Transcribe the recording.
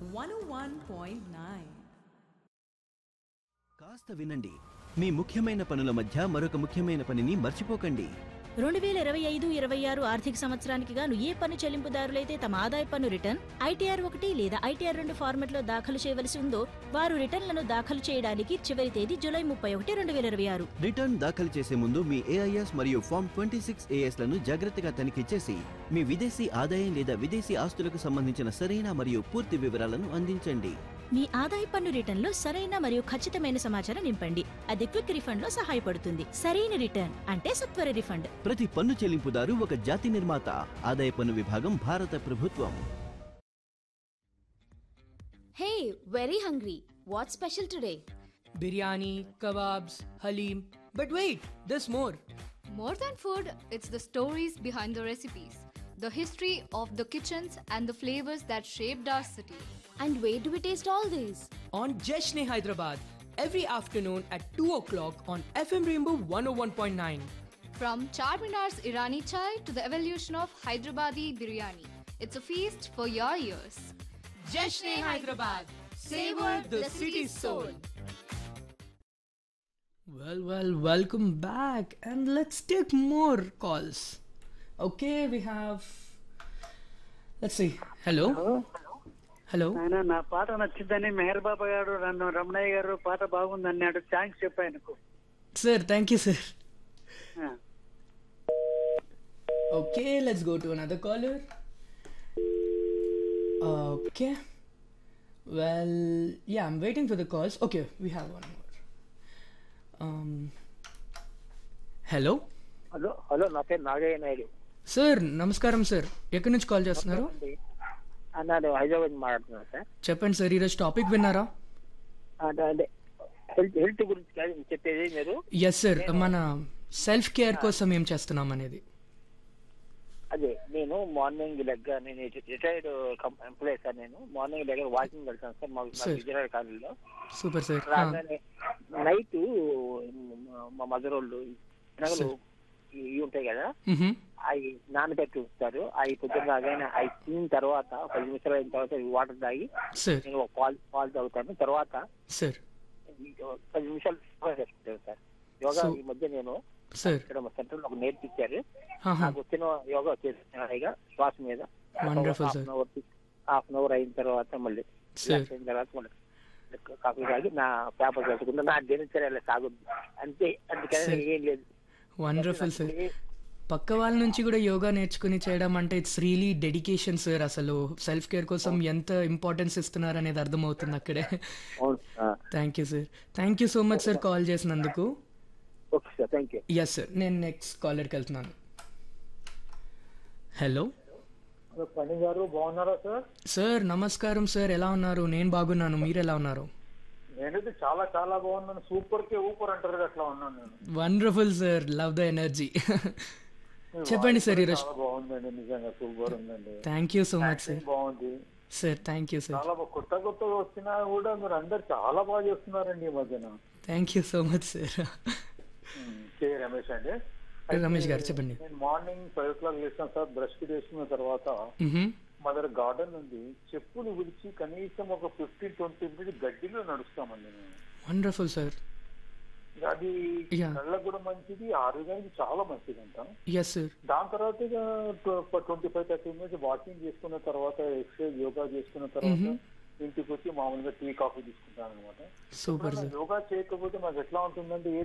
101.9. కాస్త వినండి మీ ముఖ్యమైన పనుల మధ్య మరొక ముఖ్యమైన పనిని మర్చిపోకండి రెండు వేల ఇరవై ఐదు ఇరవై ఆరు ఆర్థిక సంవత్సరానికి గాను ఏ పన్ను చెల్లింపుదారులైతే తమ ఆదాయ పన్ను రిటర్న్ ఐటీఆర్ ఒకటి లేదా ఐటీఆర్ రెండు ఫార్మెట్లో దాఖలు చేయవలసి ఉందో వారు రిటర్న్లను దాఖలు చేయడానికి చివరి తేదీ జూలై ముప్పై ఒకటి రెండు వేల ఇరవై ఆరు రిటర్న్ దాఖలు చేసే ముందు మీ ఏఐఎస్ మరియు ఫామ్ ట్వంటీ సిక్స్ లను జాగ్రత్తగా తనిఖీ చేసి మీ విదేశీ ఆదాయం లేదా విదేశీ ఆస్తులకు సంబంధించిన సరైన మరియు పూర్తి వివరాలను అందించండి మీ ఆదాయ పన్ను రిటర్న్లో సరైన మరియు ఖచ్చితమైన సమాచారం నింపండి అది క్విక్ రిఫండ్ లో సహాయపడుతుంది సరైన రిటర్న్ అంటే సత్వర రిఫండ్ ప్రతి పన్ను చెల్లింపుదారు ఒక జాతి నిర్మాత ఆదాయ పన్ను విభాగం భారత ప్రభుత్వం Hey, very hungry. What's special today? biryani, kebabs, halim. But wait, there's more. More than food, it's the stories behind the recipes, the history of the kitchens, and the flavors that shaped our city. And where do we taste all these? On Jeshne Hyderabad, every afternoon at 2 o'clock on FM Rainbow 101.9. From Charminar's Irani chai to the evolution of Hyderabadi biryani, it's a feast for your ears. Jeshne Hyderabad, savor the city's soul. Well, well, welcome back, and let's take more calls. Okay, we have. Let's see. Hello. Hello. ఆయన నా పాట నచ్చిందని మెహర్ బాబా గారు నన్ను రమణయ్య గారు పాట బాగుంది అన్నాడు థ్యాంక్స్ చెప్పు ఆయనకు Sir, thank you, sir. ఆ. Okay, let's go to another caller. Okay. Well, yeah, I'm waiting for the calls. Okay, we have one more. Um, hello. Hello hello నా పేరు నాగయ్య నాయుడు సార్ నమస్కారం సార్ ఎక్కడి నుంచి కాల్ చేస్తున్నారు ఆ, నేను హైదరాబాద్ నుంచి మాట్లాడుతున్నాను సార్ చెప్పండి సార్ ఈరోజు టాపిక్ విన్నారా అంటే అదే హెల్త్ హెల్త్ గురించి కాదు చెప్పేది మీరు ఎస్ సార్ మన సెల్ఫ్ కేర్ కోసం ఏం చేస్తున్నాం అనేది అదే నేను మార్నింగ్ లెగ్గ నేను రిటైర్డ్ ఎంప్లాయీ సార్ నేను మార్నింగ్ లెగ్గ వాకింగ్ వెళ్తాను సార్ మా Sir. విజయనగర కాలేజీలో సూపర్ సార్ రాగానే నైట్ మా మదర్ వాళ్ళు నగలు ఇవి ఉంటాయి కదా అవి నానబెట్టి ఉంచుతారు అవి పొద్దున్న రాగానే అవి తిన్న తర్వాత పది నిమిషాలు అయిన తర్వాత వాటర్ తాగి సార్ నేను ఒక పాలు పాలు తాగుతాను తర్వాత సార్ పది నిమిషాలు యోగా చేసుకుంటాను సార్ యోగా So- ఈ మధ్య నేను సార్ ఇక్కడ మా సెంటర్ లో ఒక నేర్పించారు ఆహా. నాకు వచ్చిన యోగా వచ్చేసి హాయిగా శ్వాస మీద Wonderful, half sir. An hour half an hour అయిన తర్వాత మళ్ళీ Sir. relax అయిన తర్వాత మళ్ళీ కాఫీ తాగి నా పేపర్ చదువుకుంటా నా దినచర్య అలా సాగుద్ది అంతే అందుకని Sir. ఏం లేదు వండర్ఫుల్ సార్ పక్క వాళ్ళ నుంచి కూడా యోగా నేర్చుకుని చేయడం అంటే ఇట్స్ రియలీ డెడికేషన్ సార్ అసలు సెల్ఫ్ కేర్ కోసం ఎంత ఇంపార్టెన్స్ ఇస్తున్నారు అనేది అర్థమవుతుంది అక్కడే అవును thank you sir thank you so much sir call చేసినందుకు okay sir thank you yes sir నేను నెక్స్ట్ కాలర్కి వెళ్తున్నాను హలో పని గారు బాగున్నారా సార్ సార్ నమస్కారం సార్ ఎలా ఉన్నారు నేను బాగున్నాను మీరు ఎలా ఉన్నారు నేనైతే చాలా చాలా బాగున్నాను సూపర్ కే ఊపర్ అంటారు కదా, అట్లా ఉన్నాను నేను wonderful sir love the energy చెప్పండి సార్ ఈరోజు చాలా బాగుందండి నిజంగా సూపర్ ఉందండి thank you so much sir Acting బాగుంది సార్ థ్యాంక్ యూ సార్ చాలా బా- కొత్త కొత్తగా వచ్చినా కూడా మీరు అందరు చాలా బాగా చేస్తున్నారండి ఈ మధ్యన thank you so much sir K Ramesh అండి రమేష్ గారు చెప్పండి నేను మార్నింగ్ ఫైవ్ ఓ క్లాక్ లేచాను సార్ బ్రష్ కి వేసుకున్న తర్వాత మా దగ్గర గార్డెన్ ఉంది చెప్పులు విడిచి కనీసం ఒక ఫిఫ్టీన్ ట్వంటీ మినిట్స్ గడ్డిలో నడుస్తామండి మేము వండర్ఫుల్ సార్ అది Yeah. కళ్ళకు కూడా మంచిది ఆరోగ్యానికి చాలా మంచిది అంటాం ఎస్ సార్ దాని తర్వాత ఇక twenty five thirty minutes walking చేసుకున్న తర్వాత ఎక్సర్సైజ్ యోగా చేసుకున్న తర్వాత ఇంటికి వచ్చి మామూలుగా టీ కాఫీ తీసుకుంటాను అనమాట సూపర్ సార్ యోగా చేయకపోతే మాకు ఎట్లా ఉంటుందంటే ఏ